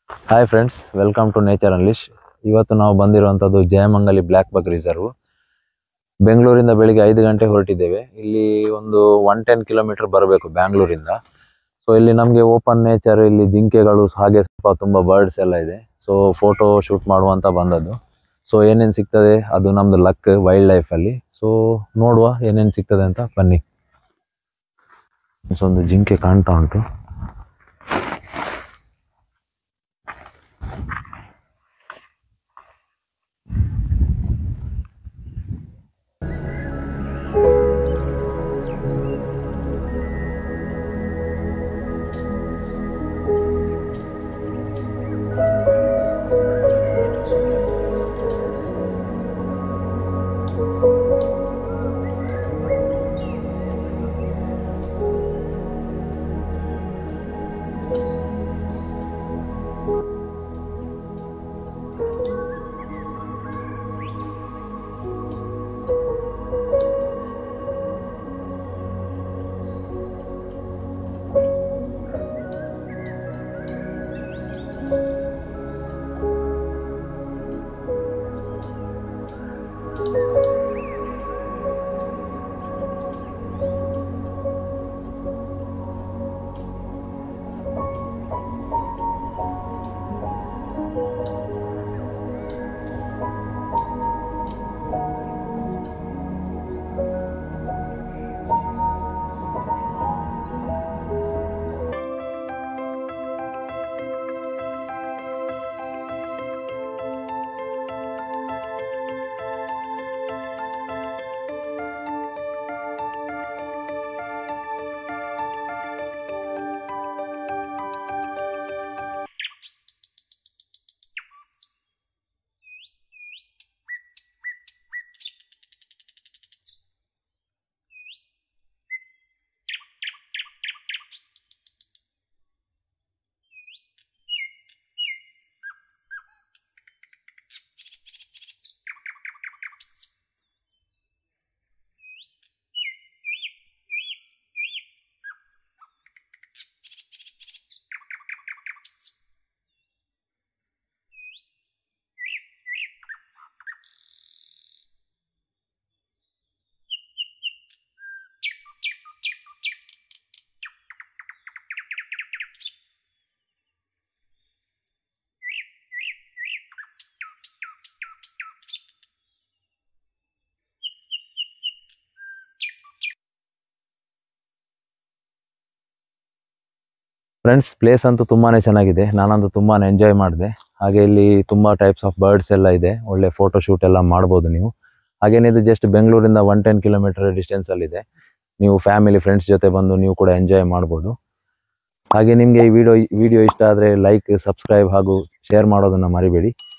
hi friends welcome to nature unleash ಇವತ್ತು ನಾವು ಬಂದಿರುವಂಥದ್ದು ಜಯಮಂಗಲಿ ಬ್ಲ್ಯಾಕ್ ಬಗ್ ರಿಸರ್ವ್ ಬೆಂಗಳೂರಿಂದ ಬೆಳಿಗ್ಗೆ ಐದು ಗಂಟೆ ಹೊರಟಿದ್ದೇವೆ ಇಲ್ಲಿ ಒಂದು ಒನ್ ಟೆನ್ ಕಿಲೋಮೀಟರ್ ಬರಬೇಕು ಬ್ಯಾಂಗ್ಳೂರಿಂದ ಸೊ ಇಲ್ಲಿ ನಮಗೆ ಓಪನ್ ನೇಚರ್ ಇಲ್ಲಿ ಜಿಂಕೆಗಳು ಹಾಗೆ ಸ್ವಲ್ಪ ತುಂಬ ಬರ್ಡ್ಸ್ ಎಲ್ಲ ಇದೆ ಸೊ ಫೋಟೋ ಶೂಟ್ ಮಾಡುವಂತ ಬಂದದ್ದು ಸೊ ಏನೇನು ಸಿಗ್ತದೆ ಅದು ನಮ್ದು ಲಕ್ ವೈಲ್ಡ್ ಲೈಫಲ್ಲಿ ಸೊ ನೋಡುವ ಏನೇನು ಸಿಗ್ತದೆ ಅಂತ ಬನ್ನಿ ಸೊ ಒಂದು ಜಿಂಕೆ ಕಾಣ್ತಾ ಉಂಟು ಫ್ರೆಂಡ್ಸ್ ಪ್ಲೇಸ್ ಅಂತೂ ತುಂಬಾನೇ ಚೆನ್ನಾಗಿದೆ ನಾನಂತೂ ತುಂಬಾನೇ ಎಂಜಾಯ್ ಮಾಡಿದೆ ಹಾಗೆ ಇಲ್ಲಿ ತುಂಬಾ ಟೈಪ್ಸ್ ಆಫ್ ಬರ್ಡ್ಸ್ ಎಲ್ಲ ಇದೆ ಒಳ್ಳೆ ಫೋಟೋ ಶೂಟ್ ಎಲ್ಲ ಮಾಡ್ಬೋದು ನೀವು ಹಾಗೇನೆ ಇದು ಜಸ್ಟ್ ಬೆಂಗಳೂರಿಂದ ಒನ್ ಟೆನ್ ಕಿಲೋಮೀಟರ್ ಡಿಸ್ಟೆನ್ಸ್ ಅಲ್ಲಿ ಇದೆ ನೀವು ಫ್ಯಾಮಿಲಿ ಫ್ರೆಂಡ್ಸ್ ಜೊತೆ ಬಂದು ನೀವು ಕೂಡ ಎಂಜಾಯ್ ಮಾಡ್ಬೋದು ಹಾಗೆ ನಿಮಗೆ ಈ ವಿಡಿಯೋ ವಿಡಿಯೋ ಇಷ್ಟ ಆದರೆ ಲೈಕ್ ಸಬ್ಸ್ಕ್ರೈಬ್ ಹಾಗೂ ಶೇರ್ ಮಾಡೋದನ್ನ ಮರಿಬೇಡಿ